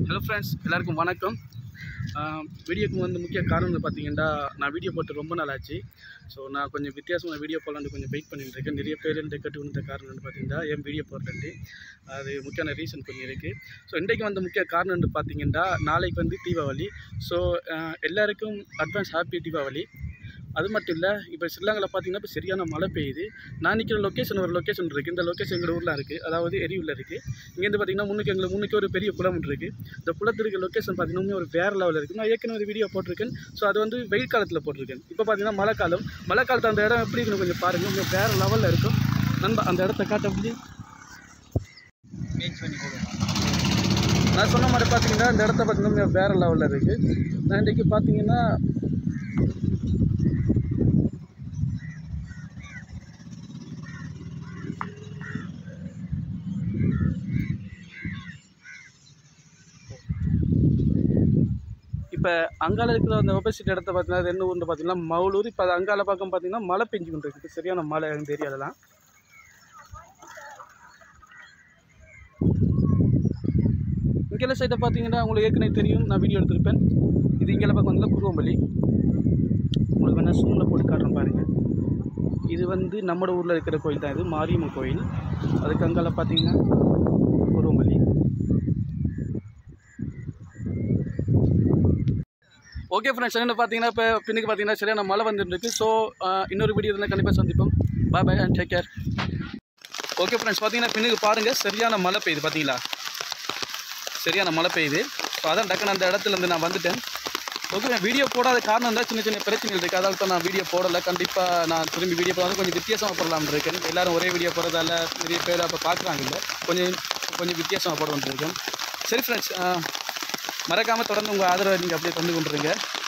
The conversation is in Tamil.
ஹலோ ஃப்ரெண்ட்ஸ் எல்லாருக்கும் வணக்கம் வீடியோக்கு வந்து முக்கிய காரணம் வந்து பார்த்தீங்கன்னா நான் வீடியோ போட்டு ரொம்ப நாள் ஆச்சு ஸோ நான் கொஞ்சம் வித்தியாசமான வீடியோ போடலான்னு கொஞ்சம் வெயிட் பண்ணிட்டு இருக்கேன் நிறைய பேர் இந்த கட்டு வந்த காரணம் வந்து பார்த்தீங்கன்னா என் வீடியோ போடுறேன்ட்டு அது முக்கியமான ரீசன் கொஞ்சம் இருக்குது ஸோ இன்றைக்கு வந்து முக்கிய காரணம் வந்து பார்த்தீங்கன்னா நாளைக்கு வந்து தீபாவளி ஸோ எல்லாருக்கும் அட்வான்ஸ் ஹாப்பி தீபாவளி அது மட்டும் இல்லை இப்போ ஸ்ரீலங்காவில் பார்த்தீங்கன்னா இப்போ சரியான மழை பெய்யுது நான் நிற்கிற லொக்கேஷன் ஒரு லொக்கேஷன் இருக்குது இந்த லொக்கேஷன் எங்கள் ஊரில் இருக்குது அதாவது எரியூரில் இருக்குது இங்கேருந்து பார்த்தீங்கன்னா முன்னுக்கு எங்களுக்கு முன்னுக்கு ஒரு பெரிய குளம் ஒன்று இருக்குது இந்த குளத்தில் இருக்க லொக்கேஷன் பார்த்தீங்கன்னா ஒரு வேறு லெவலில் இருக்குது நான் ஏற்கனவே ஒரு வீடியோ போட்டிருக்கேன் ஸோ அது வந்து வெயில் காலத்தில் போட்டிருக்கேன் இப்போ பார்த்தீங்கன்னா மழை காலம் மழை காலத்தில் அந்த இடம் எப்படி இருக்குன்னு கொஞ்சம் பாருங்கள் கொஞ்சம் வேறு லெவலில் இருக்கும் நண்பா அந்த இடத்த காட்ட அப்படி நான் சொன்ன மாதிரி பார்த்தீங்கன்னா இந்த இடத்த பார்த்தீங்கன்னா வேறு லெவலில் இருக்குது நான் இன்றைக்கி பார்த்தீங்கன்னா இப்போ அங்கால இருக்கிற அந்த ஒப்போசிட் இடத்த பார்த்தீங்கன்னா அது என்ன ஊர்னு பார்த்தீங்கன்னா மவுலூர் இப்போ அது அங்கால பக்கம் பார்த்தீங்கன்னா மழை பெஞ்சு கொண்டு இருக்குது சரியான மழை எனக்கு தெரியும் அதெல்லாம் இங்கெல்லாம் சைடை பார்த்தீங்கன்னா உங்களுக்கு ஏற்கனவே தெரியும் நான் வீடியோ எடுத்திருப்பேன் இது இங்கே பக்கம் வந்து குருவம்பள்ளி உங்களுக்கு வேணால் சூமில் போட்டு காட்டுறேன் பாருங்கள் இது வந்து நம்ம ஊரில் இருக்கிற கோயில் தான் இது மாரியம்மன் கோயில் அதுக்கு அங்கால பார்த்தீங்கன்னா குருவம்பள்ளி ஓகே ஃப்ரெண்ட்ஸ் என்ன பார்த்தீங்கன்னா இப்போ பின்னுக்கு பார்த்தீங்கன்னா சரியான மழை வந்துட்டு இருக்கு ஸோ இன்னொரு வீடியோ இருந்தால் கண்டிப்பாக சந்திப்போம் bye bye and take care okay friends பார்த்தீங்கன்னா பின்னுக்கு பாருங்கள் சரியான மழை பெய்யுது பார்த்தீங்களா சரியான மழை பெய்யுது ஸோ அதான் டக்குன்னு அந்த இடத்துல இருந்து நான் வந்துட்டேன் ஓகே வீடியோ போடாத காரணம் தான் சின்ன சின்ன பிரச்சனைகள் இருக்குது அதால் தான் நான் வீடியோ போடலை கண்டிப்பாக நான் திரும்பி வீடியோ போடாத கொஞ்சம் வித்தியாசமாக போடலாம்னு இருக்கேன் எல்லோரும் ஒரே வீடியோ போடுறதால நிறைய பேர் அப்போ பார்க்குறாங்க இல்லை கொஞ்சம் கொஞ்சம் வித்தியாசமாக போட வந்துருக்கேன் சரி ஃப்ரெண்ட்ஸ் மறக்காமல் தொடர்ந்து உங்கள் ஆதரவை நீங்கள் அப்படியே தந்து கொண்டுருங்க